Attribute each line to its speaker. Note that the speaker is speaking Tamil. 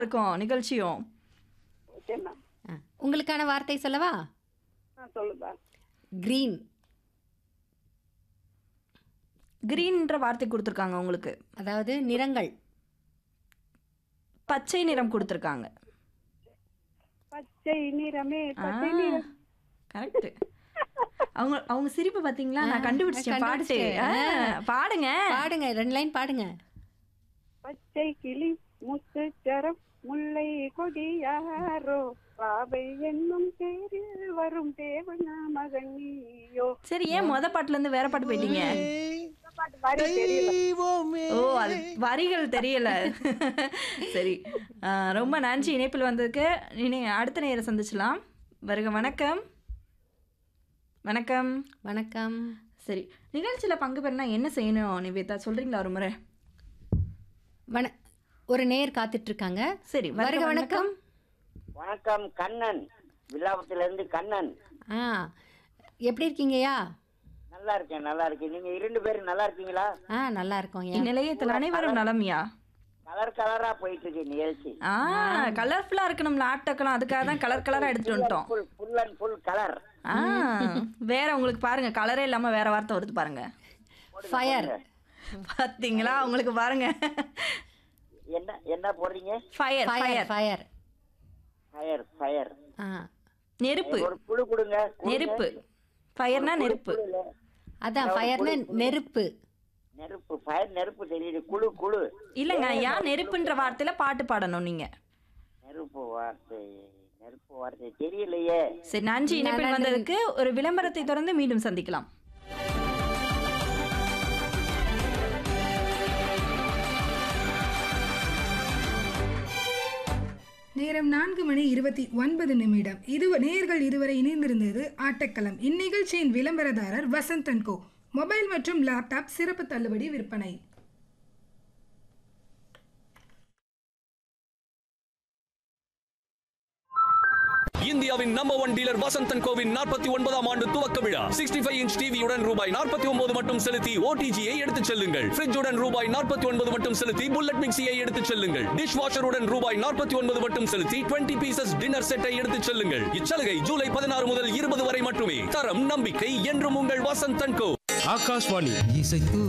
Speaker 1: இருக்கும் நிகழ்ச்சியும்
Speaker 2: ஓகேண்ணா
Speaker 3: ஆ, உங்களுக்கான வார்த்தை சொல்லவா
Speaker 2: ஆ சொல்லுப்பா
Speaker 3: கிரீன்
Speaker 1: கிரீன்ற வார்த்தை கொடுத்துருக்காங்க உங்களுக்கு
Speaker 3: அதாவது நிறங்கள்
Speaker 1: பச்சை நிறம் கொடுத்துருக்காங்க
Speaker 2: பச்சை நிறமே பச்சை நிறம்
Speaker 1: கரெக்ட் அவங்க அவங்க சிரிப்பு பாத்தீங்களா நான்
Speaker 3: ஆ,
Speaker 1: கண்டுபிடிச்சேன் பாட்டு
Speaker 3: கண்டுபிடிச்சிட்டேன்.
Speaker 1: ஆ, பாடுங்க
Speaker 3: பாடுங்க ரெண்டு லைன் பாடுங்க
Speaker 2: பச்சை கிளி முத்துச்சரம் முல்லை கொடி யாரோ பாவை என்னும் பேரில் வரும் தேவனா மகன் நீயோ
Speaker 1: சரி ஏன் மொத பாட்டுல இருந்து வேற பாட்டு போயிட்டீங்க
Speaker 2: இந்த பாட்டு மாதிரி தெரியல
Speaker 1: ஓ அது வரிகள் தெரியல சரி ஆ, ரொம்ப நன்றி இணைப்பில் வந்ததுக்கு இனி அடுத்த நேரம் சந்திச்சலாம் வருக வணக்கம் வணக்கம்
Speaker 3: வணக்கம்
Speaker 1: சரி நிகழ்ச்சியில் பங்கு பெறனா என்ன செய்யணும் நிவேதா சொல்றீங்களா ஒரு முறை
Speaker 3: வண ஒரு நேர் காத்துட்டு இருக்காங்க
Speaker 1: சரி
Speaker 3: வருக வணக்கம்
Speaker 4: வணக்கம் கண்ணன் வில்லாபத்திலிருந்து கண்ணன்
Speaker 3: ஆ எப்படி இருக்கீங்கய்யா
Speaker 4: நல்லா இருக்கேன் நல்லா இருக்கேன் நீங்க இரண்டு பேரும் நல்லா இருக்கீங்களா
Speaker 3: ஆ நல்லா இருக்கோம் ஐயா
Speaker 1: இந்நிலையத்தில் அனைவரும் நலமியா
Speaker 4: கலர் கலரா போயிட்டு இருக்கு நிகழ்ச்சி
Speaker 1: ஆ கலர்ஃபுல்லா இருக்கணும்ல ஆட்டக்கலாம் அதுக்காக தான் கலர் கலரா எடுத்துட்டு வந்துட்டோம்
Speaker 4: full full and full colour
Speaker 1: ஆ வேற உங்களுக்கு பாருங்க கலரே இல்லாம வேற வார்த்தை வருது பாருங்க
Speaker 3: ஃபயர்
Speaker 1: பாத்தீங்களா உங்களுக்கு பாருங்க
Speaker 4: என்ன என்ன போடுறீங்க
Speaker 1: fire
Speaker 3: fire
Speaker 1: fire
Speaker 3: fire
Speaker 4: fire fire
Speaker 3: ஆ
Speaker 1: நெருப்பு
Speaker 4: ஒரு குழு கொடுங்க குழு.
Speaker 1: நெருப்பு ஃபயர்னா நெருப்பு
Speaker 3: அதான் ஃபயர்னு நெருப்பு
Speaker 4: நெருப்பு ஃபயர் நெருப்பு தெரியுது குழு குழு
Speaker 1: இல்லைங்க ஏன் நெருப்புன்ற வார்த்தையில பாட்டு பாடணும் நீங்க
Speaker 4: நெருப்பு வார்த்தை நெருப்பு வார்த்தை தெரியலையே
Speaker 1: சரி நன்றி இணைப்பில் வந்ததுக்கு ஒரு விளம்பரத்தை தொடர்ந்து மீண்டும் சந்திக்கலாம்
Speaker 5: நேரம் நான்கு மணி இருபத்தி ஒன்பது நிமிடம் இது நேர்கள் இதுவரை இணைந்திருந்தது ஆட்டக்களம் இந்நிகழ்ச்சியின் விளம்பரதாரர் வசந்தன் கோ மொபைல் மற்றும் லேப்டாப் சிறப்பு தள்ளுபடி விற்பனை
Speaker 6: இந்தியாவின் நம்பர் ஒன் டீலர் வசந்தன் கோவின் நாற்பத்தி ஒன்பதாம் ஆண்டு துவக்க விழா சிக்ஸ்டி ஃபைவ் இன்ச் டிவியுடன் ரூபாய் நாற்பத்தி ஒன்பது மட்டும் செலுத்தி ஓடிஜியை எடுத்துச் செல்லுங்கள் ஃப்ரிட்ஜுடன் ரூபாய் நாற்பத்தி ஒன்பது மட்டும் செலுத்தி புல்லட் மிக்சியை எடுத்துச் செல்லுங்கள் டிஷ் வாஷருடன் ரூபாய் நாற்பத்தி ஒன்பது மட்டும் செலுத்தி டுவெண்ட்டி பீசஸ் டின்னர் செட்டை எடுத்துச் செல்லுங்கள் இச்சலுகை ஜூலை பதினாறு முதல் இருபது வரை மட்டுமே தரம் நம்பிக்கை என்றும் உங்கள் வசந்தன் கோ
Speaker 7: ஆகாஷ்வாணி
Speaker 8: இசைத்து